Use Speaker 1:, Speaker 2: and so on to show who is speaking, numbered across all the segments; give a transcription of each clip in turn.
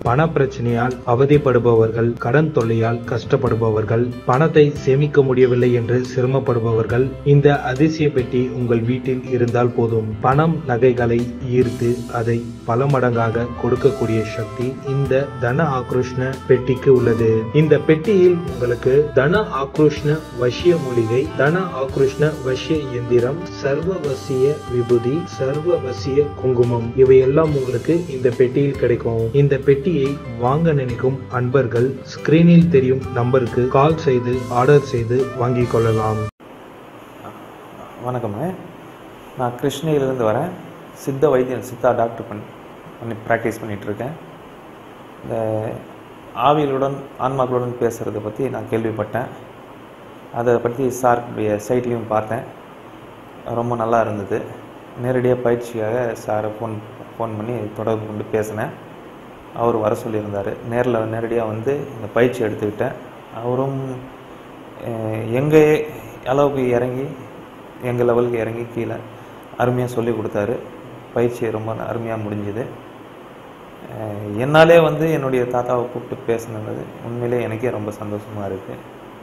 Speaker 1: பண பிரச்சனையால் அவதிப்படுபவர்கள் கடன் தொல்லையால் கஷ்டப்படுபவர்கள் பணத்தை சேமிக்க முடியவில்லை என்று சிரமப்படுபவர்கள் இந்த அதிசய பெட்டி உங்கள் வீட்டில் இருந்தால் போதும் பணம் நகைகளை ஈர்த்து அதை பல மடங்காக கொடுக்கக்கூடிய சக்தி இந்த தன ஆக்ரோஷ்ண பெட்டிக்கு உள்ளது இந்த பெட்டியில் உங்களுக்கு தன ஆக்ரோஷ்ண வசிய மூலிகை தன ஆக்ரோஷ்ண வசிய எந்திரம் சர்வவசிய விபூதி சர்வவசிய குங்குமம் இவையெல்லாம் உங்களுக்கு இந்த பெட்டியில் கிடைக்கும் இந்த பெட்டியை வாங்க நினைக்கும் அன்பர்கள் ஸ்கிரீனில் தெரியும் நம்பருக்கு கால் செய்து ஆர்டர் செய்து வாங்கிக் கொள்ளலாம்
Speaker 2: வணக்கம்ங்க நான் கிருஷ்ணகிரிலேருந்து வரேன் சித்த வைத்தியன் சித்தா டாக்டர் பண்ணி பண்ணி ப்ராக்டிஸ் பண்ணிகிட்ருக்கேன் இந்த ஆவிகளுடன் ஆன்மாக்களுடன் பேசுகிறத பற்றி நான் கேள்விப்பட்டேன் அதை பற்றி சாருடைய சைட்லேயும் பார்த்தேன் ரொம்ப நல்லா இருந்தது நேரடியாக பயிற்சியாக சாரை ஃபோன் ஃபோன் பண்ணி தொடர்பு கொண்டு பேசினேன் அவர் வர சொல்லியிருந்தார் நேரில் நேரடியாக வந்து இந்த பயிற்சி எடுத்துக்கிட்டேன் அவரும் எங்கள் அளவுக்கு இறங்கி எங்கள் லெவலுக்கு இறங்கி கீழே அருமையாக சொல்லி கொடுத்தாரு பயிற்சி ரொம்ப அருமையாக முடிஞ்சுது அஹ் என்னாலே வந்து என்னுடைய தாத்தாவை கூப்பிட்டு பேசினது உண்மையிலே எனக்கே ரொம்ப சந்தோஷமாக இருக்குது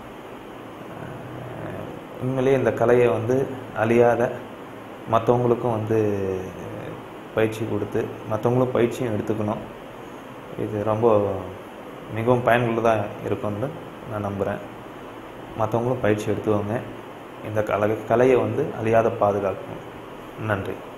Speaker 2: உண்மையிலே இந்த கலையை வந்து அழியாத மற்றவங்களுக்கும் வந்து பயிற்சி கொடுத்து மற்றவங்களும் பயிற்சியும் எடுத்துக்கணும் இது ரொம்ப மிகவும் பயனுள்ளதாக இருக்கும்னு நான் நம்புகிறேன் மற்றவங்களும் பயிற்சி எடுத்துக்கோங்க இந்த கலை கலையை வந்து அழியாத பாதுகாக்கணும் நன்றி